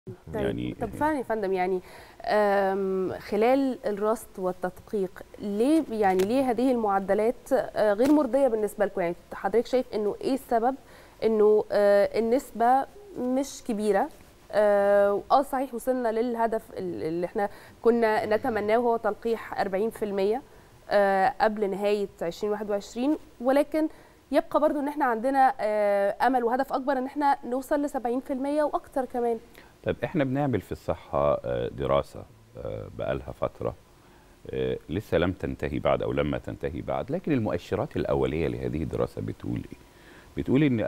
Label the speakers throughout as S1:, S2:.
S1: طيب
S2: يعني
S1: طب فعلا يا فندم يعني آم، خلال الرصد والتدقيق ليه يعني ليه هذه المعدلات آه، غير مرضيه بالنسبه لكم يعني حضرتك شايف انه ايه السبب انه آه، النسبه مش كبيره اه آه، صحيح وصلنا للهدف ال- اللي احنا كنا نتمناه وهو تلقيح 40% آه، قبل نهايه 2021 ولكن يبقى برضو ان احنا عندنا آه، امل وهدف اكبر ان احنا نوصل ل 70% واكتر كمان
S2: طيب احنا بنعمل في الصحة آه، دراسة آه، بقالها فترة آه، لسه لم تنتهي بعد او لما تنتهي بعد لكن المؤشرات الاولية لهذه الدراسة بتقول ايه؟ بتقول ان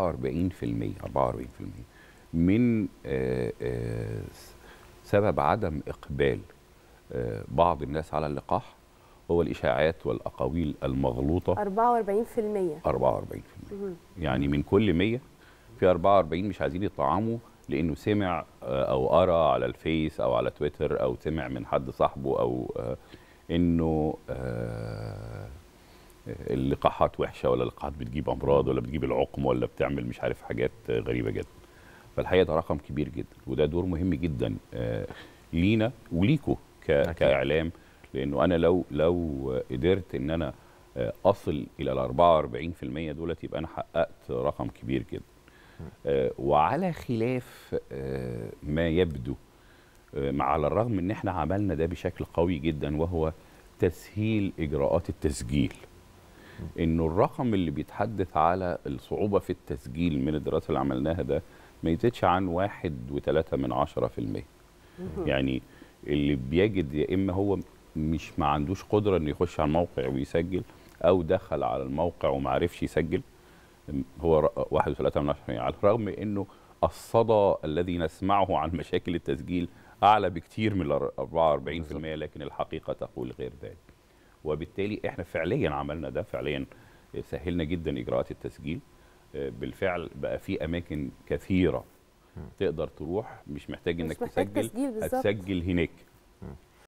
S2: 44% 44% من آه، آه، سبب عدم اقبال آه، بعض الناس على اللقاح هو الاشاعات والاقاويل المغلوطة
S1: 44%
S2: 44%
S1: مهم.
S2: يعني من كل 100 في 44 مش عايزين يطعموا لانه سمع آه، او قرا على الفيس او على تويتر او سمع من حد صاحبه او آه، انه آه، اللقاحات وحشه ولا اللقاحات بتجيب امراض ولا بتجيب العقم ولا بتعمل مش عارف حاجات آه، غريبه جدا فالحقيقه ده رقم كبير جدا وده دور مهم جدا آه، لينا وليكوا ك-
S3: أكيد.
S2: كاعلام لانه انا لو لو قدرت ان انا آه، اصل الى ال 44% دولت يبقى انا حققت رقم كبير جدا آه، وعلى خلاف آه، ما يبدو آه، مع على الرغم ان احنا عملنا ده بشكل قوي جدا وهو تسهيل اجراءات التسجيل انه الرقم اللي بيتحدث على الصعوبه في التسجيل من الدراسه اللي عملناها ده ما يزيدش عن واحد وثلاثة من عشرة في المية يعني اللي بيجد يا اما هو مش ما عندوش قدره انه يخش على الموقع ويسجل او دخل على الموقع وما عرفش يسجل هو ر- واحد وثلاثة من عشرة على الرغم انه الصدى الذي نسمعه عن مشاكل التسجيل اعلى بكتير من ال 44% لكن الحقيقه تقول غير ذلك وبالتالي احنا فعليا عملنا ده فعليا سهلنا جدا اجراءات التسجيل آه، بالفعل بقى في اماكن كثيره تقدر تروح مش محتاج
S1: مش
S2: انك
S1: محتاج
S2: تسجل
S1: تسجيل بالظبط.
S2: هتسجل هناك